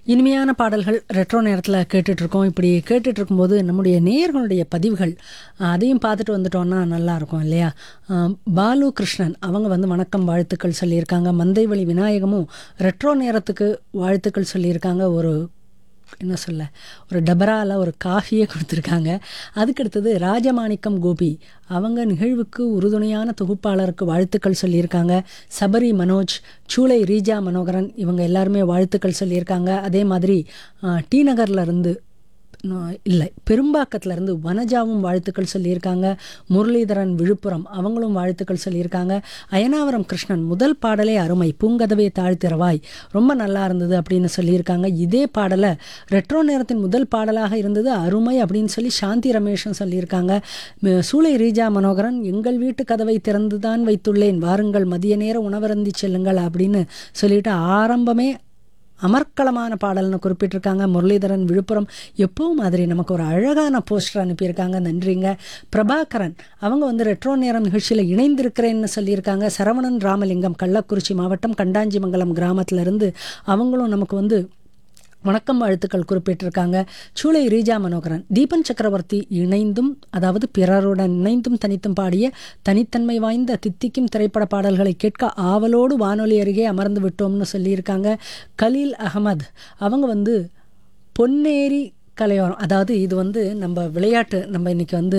இனிமையான பாடல்கள் ரெட்ரோ நேரத்தில் கேட்டுட்ருக்கோம் இப்படி கேட்டுட்டு இருக்கும்போது நம்முடைய நேயர்களுடைய பதிவுகள் அஹ், அதையும் பார்த்துட்டு வந்துட்டோம்னா நல்லா இருக்கும் இல்லையா அஹ், பாலு கிருஷ்ணன் அவங்க வந்து வணக்கம் வாழ்த்துக்கள் சொல்லியிருக்காங்க மந்தைவழி விநாயகமும் ரெட்ரோ நேரத்துக்கு வாழ்த்துக்கள் சொல்லியிருக்காங்க ஒரு என்ன சொல்ல ஒரு டபரால ஒரு காஃபியே கொடுத்துருக்காங்க அதுக்கடுத்தது ராஜமாணிக்கம் கோபி அவங்க நிகழ்வுக்கு உறுதுணையான தொகுப்பாளருக்கு வாழ்த்துக்கள் சொல்லியிருக்காங்க சபரி மனோஜ் சூளை ரீஜா மனோகரன் இவங்க எல்லாருமே வாழ்த்துக்கள் சொல்லியிருக்காங்க அதே மாதிரி அஹ், டி நகர்ல இருந்து நோ- இல்லை பெரும்பாக்கத்துல இருந்து வனஜாவும் வாழ்த்துக்கள் சொல்லியிருக்காங்க முரளிதரன் விழுப்புரம் அவங்களும் வாழ்த்துக்கள் சொல்லியிருக்காங்க அயனாவரம் கிருஷ்ணன் முதல் பாடலே அருமை பூங்கதவே தாழ்த்திறவாய் ரொம்ப நல்லா இருந்தது அப்படின்னு சொல்லியிருக்காங்க இதே பாடலை ரெட்ரோ நேரத்தின் முதல் பாடலாக இருந்தது அருமை அப்படின்னு சொல்லி சாந்தி ரமேஷும் சொல்லியிருக்காங்க ம- சூளை ரீஜா மனோகரன் எங்கள் வீட்டு கதவை திறந்துதான் வைத்துள்ளேன் வாருங்கள் மதிய நேர உணவருந்தி செல்லுங்கள் அப்படின்னு சொல்லிட்டு ஆரம்பமே அமர்க்களமான பாடல்னு குறிப்பிட்டிருக்காங்க முரளிதரன் விழுப்புரம் எப்பவும் மாதிரி நமக்கு ஒரு அழகான போஸ்டர் அனுப்பியிருக்காங்க நன்றிங்க பிரபாகரன் அவங்க வந்து ரெட்ரோ நேரம் நிகழ்ச்சியில் இணைந்திருக்கிறேன்னு சொல்லியிருக்காங்க சரவணன் ராமலிங்கம் கள்ளக்குறிச்சி மாவட்டம் கண்டாஞ்சிமங்கலம் கிராமத்துல இருந்து அவங்களும் நமக்கு வந்து வணக்கம் வாழ்த்துக்கள் குறிப்பிட்டிருக்காங்க சூளை ரீஜா மனோகரன் தீபன் சக்கரவர்த்தி இணைந்தும் அதாவது பிறருடன் இணைந்தும் தனித்தும் பாடிய தனித்தன்மை வாய்ந்த தித்திக்கும் திரைப்பட பாடல்களை கேட்க ஆவலோடு வானொலி அருகே அமர்ந்து விட்டோம்னு சொல்லியிருக்காங்க கலீல் அகமது அவங்க வந்து பொன்னேரி கலையோரம் அதாவது இது வந்து நம்ம விளையாட்டு நம்ம இன்னைக்கு வந்து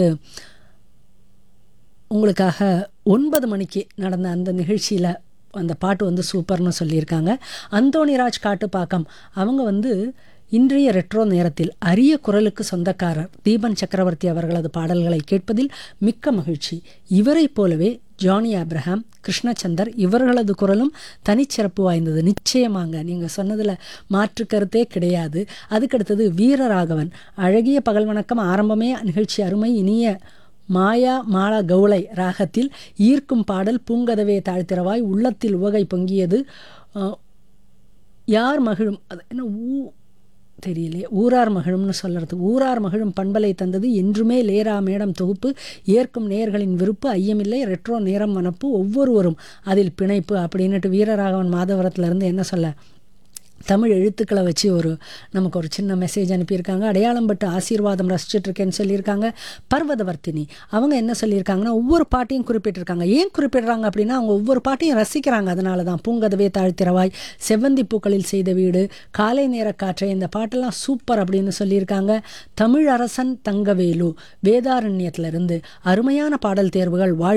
உங்களுக்காக ஒன்பது மணிக்கு நடந்த அந்த நிகழ்ச்சியில் அந்த பாட்டு வந்து சூப்பர்னு சொல்லியிருக்காங்க அந்தோணிராஜ் காட்டுப்பாக்கம் அவங்க வந்து இன்றைய ரெட்ரோ நேரத்தில் அரிய குரலுக்கு சொந்தக்காரர் தீபன் சக்கரவர்த்தி அவர்களது பாடல்களை கேட்பதில் மிக்க மகிழ்ச்சி இவரைப் போலவே ஜானி ஆப்ரஹாம் கிருஷ்ணச்சந்தர் இவர்களது குரலும் தனிச்சிறப்பு வாய்ந்தது நிச்சயமாங்க நீங்கள் சொன்னதில் மாற்று கருத்தே கிடையாது அதுக்கடுத்தது வீரராகவன் அழகிய பகல் வணக்கம் ஆரம்பமே நிகழ்ச்சி அருமை இனிய மாயா மாலா கௌளை ராகத்தில் ஈர்க்கும் பாடல் பூங்கதவே தாழ்த்திரவாய் உள்ளத்தில் உவகை பொங்கியது அஹ், யார் மகிழும் அது என்ன ஊ தெரியலையே ஊரார் மகிழும்னு சொல்கிறது ஊரார் மகிழும் பண்பலை தந்தது என்றுமே லேரா மேடம் தொகுப்பு ஏற்கும் நேயர்களின் விருப்பு ஐயமில்லை ரெட்ரோ நேரம் வனப்பு ஒவ்வொருவரும் அதில் பிணைப்பு அப்படின்னுட்டு வீரராகவன் மாதவரத்துல இருந்து என்ன சொல்ல தமிழ் எழுத்துக்களை வச்சு ஒரு நமக்கு ஒரு சின்ன மெசேஜ் அனுப்பியிருக்காங்க அடையாளம் பட்டு ஆசீர்வாதம் ரசிச்சுட்டு இருக்கேன்னு சொல்லியிருக்காங்க பர்வதவர்த்தினி அவங்க என்ன சொல்லியிருக்காங்கன்னா ஒவ்வொரு பாட்டையும் குறிப்பிட்டிருக்காங்க ஏன் குறிப்பிடுறாங்க அப்படின்னா அவங்க ஒவ்வொரு பாட்டையும் ரசிக்கிறாங்க அதனால தான் பூங்கதவே தாழ்த்திரவாய் செவ்வந்தி பூக்களில் செய்த வீடு காலை நேர காற்றை இந்த பாட்டெல்லாம் சூப்பர் அப்படின்னு சொல்லியிருக்காங்க தமிழரசன் தங்கவேலு வேதாரண்யத்திலிருந்து அருமையான பாடல் தேர்வுகள் வாழ்